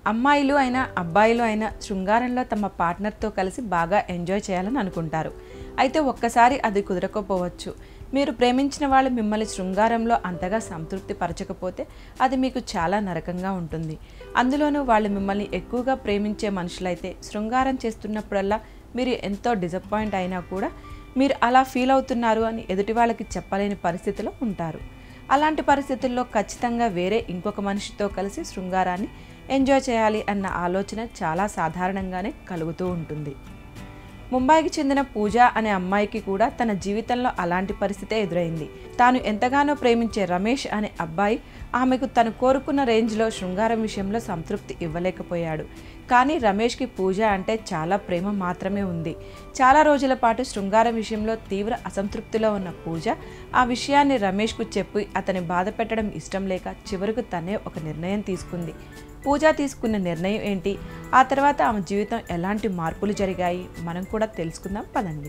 అమ్మాయిలు అయినా అబ్బాయిలు అయినా శృంగారంలో తమ పార్ట్నర్తో కలిసి బాగా ఎంజాయ్ చేయాలని అనుకుంటారు అయితే ఒక్కసారి అది కుదరకపోవచ్చు మీరు ప్రేమించిన వాళ్ళు మిమ్మల్ని శృంగారంలో అంతగా సంతృప్తి పరచకపోతే అది మీకు చాలా నరకంగా ఉంటుంది అందులోనూ వాళ్ళు మిమ్మల్ని ఎక్కువగా ప్రేమించే మనుషులైతే శృంగారం చేస్తున్నప్పుడల్లా మీరు ఎంతో డిసప్పాయింట్ అయినా కూడా మీరు అలా ఫీల్ అవుతున్నారు అని ఎదుటి వాళ్ళకి చెప్పలేని పరిస్థితిలో ఉంటారు అలాంటి పరిస్థితుల్లో ఖచ్చితంగా వేరే ఇంకొక మనిషితో కలిసి శృంగారాన్ని ఎంజాయ్ చేయాలి అన్న ఆలోచన చాలా సాధారణంగానే కలుగుతూ ఉంటుంది ముంబైకి చెందిన పూజ అనే అమ్మాయికి కూడా తన జీవితంలో అలాంటి పరిస్థితే ఎదురైంది తాను ఎంతగానో ప్రేమించే రమేష్ అనే అబ్బాయి ఆమెకు తను కోరుకున్న రేంజ్లో శృంగారం విషయంలో సంతృప్తి ఇవ్వలేకపోయాడు కానీ రమేష్కి పూజ అంటే చాలా ప్రేమ మాత్రమే ఉంది చాలా రోజుల పాటు శృంగారం విషయంలో తీవ్ర అసంతృప్తిలో ఉన్న పూజ ఆ విషయాన్ని రమేష్కు చెప్పి అతని బాధ పెట్టడం ఇష్టం లేక చివరకు తనే ఒక నిర్ణయం తీసుకుంది పూజ తీసుకున్న నిర్ణయం ఏంటి ఆ తర్వాత ఆమె జీవితం ఎలాంటి మార్పులు జరిగాయి మనం కూడా తెలుసుకుందాం పదండి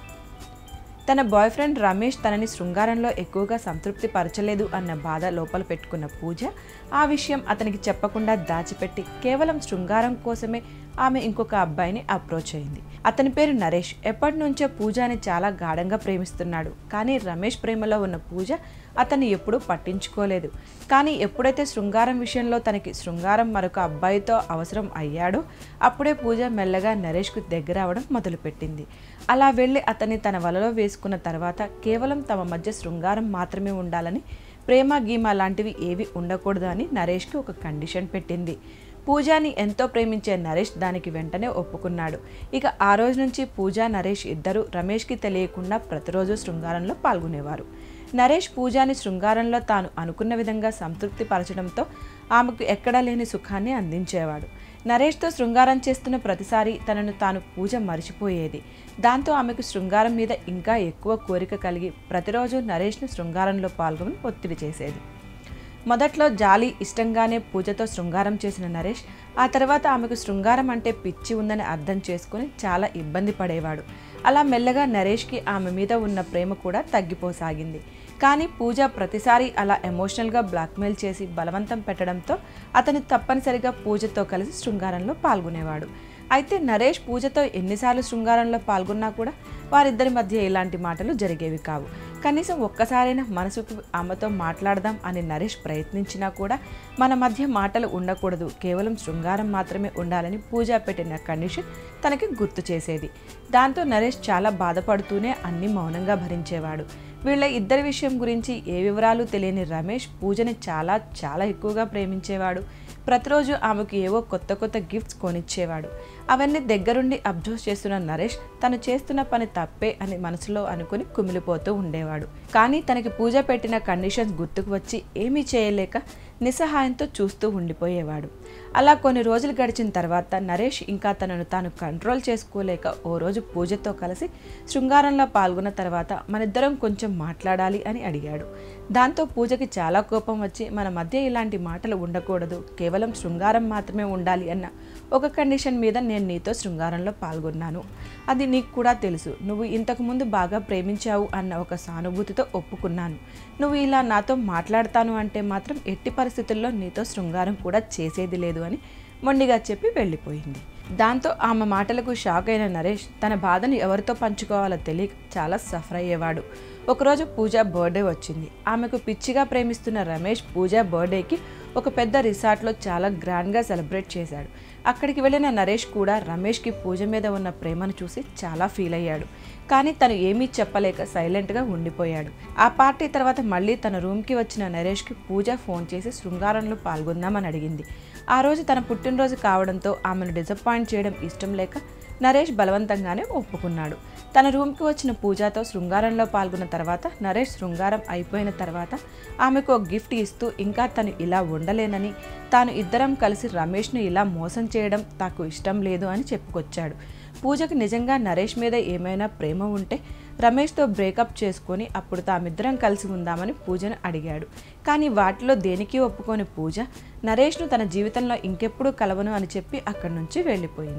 తన బాయ్ ఫ్రెండ్ రమేష్ తనని శృంగారంలో ఎక్కువగా సంతృప్తి పరచలేదు అన్న బాధ లోపల పెట్టుకున్న పూజ ఆ విషయం అతనికి చెప్పకుండా దాచిపెట్టి కేవలం శృంగారం కోసమే ఆమె ఇంకొక అబ్బాయిని అప్రోచ్ అయింది అతని పేరు నరేష్ ఎప్పటి నుంచో పూజని చాలా గాఢంగా ప్రేమిస్తున్నాడు కానీ రమేష్ ప్రేమలో ఉన్న పూజ అతన్ని ఎప్పుడూ పట్టించుకోలేదు కానీ ఎప్పుడైతే శృంగారం విషయంలో తనకి శృంగారం మరొక అబ్బాయితో అవసరం అయ్యాడో అప్పుడే పూజ మెల్లగా నరేష్కు దగ్గర అవడం మొదలుపెట్టింది అలా వెళ్ళి అతన్ని తన వలలో వేసుకున్న తర్వాత కేవలం తమ మధ్య శృంగారం మాత్రమే ఉండాలని ప్రేమ గీమ లాంటివి ఏవి ఉండకూడదు అని నరేష్కి ఒక కండిషన్ పెట్టింది పూజాని ఎంతో ప్రేమించే నరేష్ దానికి వెంటనే ఒప్పుకున్నాడు ఇక ఆ రోజు నుంచి పూజ నరేష్ ఇద్దరు రమేష్కి తెలియకుండా ప్రతిరోజు శృంగారంలో పాల్గొనేవారు నరేష్ పూజాని శృంగారంలో తాను అనుకున్న విధంగా సంతృప్తి పరచడంతో ఆమెకు ఎక్కడా లేని సుఖాన్ని అందించేవాడు నరేష్తో శృంగారం చేస్తున్న ప్రతిసారి తనను తాను పూజ మరిచిపోయేది దాంతో ఆమెకు శృంగారం మీద ఇంకా ఎక్కువ కోరిక కలిగి ప్రతిరోజు నరేష్ను శృంగారంలో పాల్గొని ఒత్తిడి చేసేది మొదట్లో జాలి ఇష్టంగానే పూజతో శృంగారం చేసిన నరేష్ ఆ తర్వాత ఆమెకు శృంగారం అంటే పిచ్చి ఉందని అర్థం చేసుకుని చాలా ఇబ్బంది పడేవాడు అలా మెల్లగా నరేష్కి ఆమె మీద ఉన్న ప్రేమ కూడా తగ్గిపోసాగింది కానీ పూజ ప్రతిసారి అలా ఎమోషనల్గా బ్లాక్మెయిల్ చేసి బలవంతం పెట్టడంతో అతను తప్పనిసరిగా పూజతో కలిసి శృంగారంలో పాల్గొనేవాడు అయితే నరేష్ పూజతో ఎన్నిసార్లు శృంగారంలో పాల్గొన్నా కూడా వారిద్దరి మధ్య ఇలాంటి మాటలు జరిగేవి కావు కనీసం ఒక్కసారైనా మనసుకు ఆమెతో మాట్లాడదాం అని నరేష్ ప్రయత్నించినా కూడా మన మధ్య మాటలు ఉండకూడదు కేవలం శృంగారం మాత్రమే ఉండాలని పూజ పెట్టిన కండిషన్ తనకి గుర్తు చేసేది దాంతో నరేష్ చాలా బాధపడుతూనే అన్ని మౌనంగా భరించేవాడు వీళ్ళ ఇద్దరి విషయం గురించి ఏ వివరాలు తెలియని రమేష్ పూజని చాలా చాలా ఎక్కువగా ప్రేమించేవాడు ప్రతిరోజు ఆమెకు ఏవో కొత్త కొత్త గిఫ్ట్స్ కొనిచ్చేవాడు అవన్నీ దగ్గరుండి అబ్జర్వ్ చేస్తున్న నరేష్ తను చేస్తున్న పని తప్పే అని మనసులో అనుకుని కుమిలిపోతూ ఉండేవాడు కానీ తనకి పూజ పెట్టిన కండిషన్స్ గుర్తుకు వచ్చి ఏమీ చేయలేక నిస్సహాయంతో చూస్తూ ఉండిపోయేవాడు అలా కొన్ని రోజులు గడిచిన తర్వాత నరేష్ ఇంకా తనను తాను కంట్రోల్ చేసుకోలేక ఓ రోజు పూజతో కలిసి శృంగారంలో పాల్గొన్న తర్వాత మనిద్దరం కొంచెం మాట్లాడాలి అని అడిగాడు దాంతో పూజకి చాలా కోపం వచ్చి మన మధ్య ఇలాంటి మాటలు ఉండకూడదు కేవలం శృంగారం మాత్రమే ఉండాలి అన్న ఒక కండిషన్ మీద నేను నీతో శృంగారంలో పాల్గొన్నాను అది నీకు కూడా తెలుసు నువ్వు ఇంతకుముందు బాగా ప్రేమించావు అన్న ఒక సానుభూతితో ఒప్పుకున్నాను నువ్వు ఇలా నాతో మాట్లాడతాను అంటే మాత్రం ఎట్టి పరిస్థితుల్లో నీతో శృంగారం కూడా చేసేది లేదు అని మొండిగా చెప్పి వెళ్ళిపోయింది దాంతో ఆమె మాటలకు షాక్ అయిన నరేష్ తన బాధను ఎవరితో పంచుకోవాలో తెలియక చాలా సఫర్ అయ్యేవాడు ఒకరోజు పూజ బర్త్డే వచ్చింది ఆమెకు పిచ్చిగా ప్రేమిస్తున్న రమేష్ పూజ బర్త్డేకి ఒక పెద్ద రిసార్ట్లో చాలా గ్రాండ్గా సెలబ్రేట్ చేశాడు అక్కడికి వెళ్ళిన నరేష్ కూడా రమేష్కి పూజ మీద ఉన్న ప్రేమను చూసి చాలా ఫీల్ అయ్యాడు కానీ తను ఏమీ చెప్పలేక సైలెంట్గా ఉండిపోయాడు ఆ పార్టీ తర్వాత మళ్ళీ తన రూమ్కి వచ్చిన నరేష్కి పూజ ఫోన్ చేసి శృంగారంలో పాల్గొందామని అడిగింది ఆ రోజు తన పుట్టినరోజు కావడంతో ఆమెను డిసప్పాయింట్ చేయడం ఇష్టం లేక నరేష్ బలవంతంగానే ఒప్పుకున్నాడు తన రూమ్కి వచ్చిన పూజతో శృంగారంలో పాల్గొన్న తర్వాత నరేష్ శృంగారం అయిపోయిన తర్వాత ఆమెకు ఒక గిఫ్ట్ ఇస్తూ ఇంకా తను ఇలా ఉండలేనని తాను ఇద్దరం కలిసి రమేష్ను ఇలా మోసం చేయడం నాకు ఇష్టం లేదు అని చెప్పుకొచ్చాడు పూజకు నిజంగా నరేష్ మీద ఏమైనా ప్రేమ ఉంటే రమేష్తో బ్రేకప్ చేసుకొని అప్పుడు తామిద్దరం కలిసి ఉందామని పూజను అడిగాడు కానీ వాటిలో దేనికి ఒప్పుకొని పూజ నరేష్ను తన జీవితంలో ఇంకెప్పుడు కలవను అని చెప్పి అక్కడి నుంచి వెళ్ళిపోయింది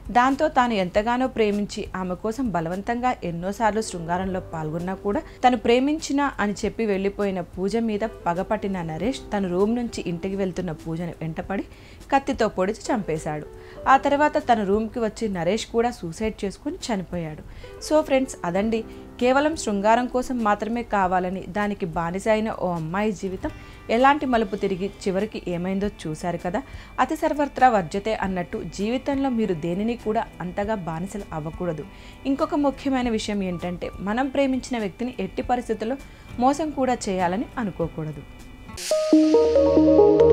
దాంతో తాను ఎంతగానో ప్రేమించి ఆమె కోసం బలవంతంగా ఎన్నోసార్లు శృంగారంలో పాల్గొన్నా కూడా తను ప్రేమించిన అని చెప్పి వెళ్ళిపోయిన పూజ మీద పగపట్టిన నరేష్ తన రూమ్ నుంచి ఇంటికి వెళ్తున్న పూజను వెంటపడి కత్తితో పొడిచి చంపేశాడు ఆ తర్వాత తన రూమ్కి వచ్చి నరేష్ కూడా సూసైడ్ చేసుకుని చనిపోయాడు సో ఫ్రెండ్స్ అదండి కేవలం శృంగారం కోసం మాత్రమే కావాలని దానికి బానిస అయిన ఓ అమ్మాయి జీవితం ఎలాంటి మలుపు తిరిగి చివరికి ఏమైందో చూశారు కదా అతి సర్వత్రా వర్జతే అన్నట్టు జీవితంలో మీరు దేనిని కూడా అంతగా బానిసలు అవ్వకూడదు ఇంకొక ముఖ్యమైన విషయం ఏంటంటే మనం ప్రేమించిన వ్యక్తిని ఎట్టి పరిస్థితుల్లో మోసం కూడా చేయాలని అనుకోకూడదు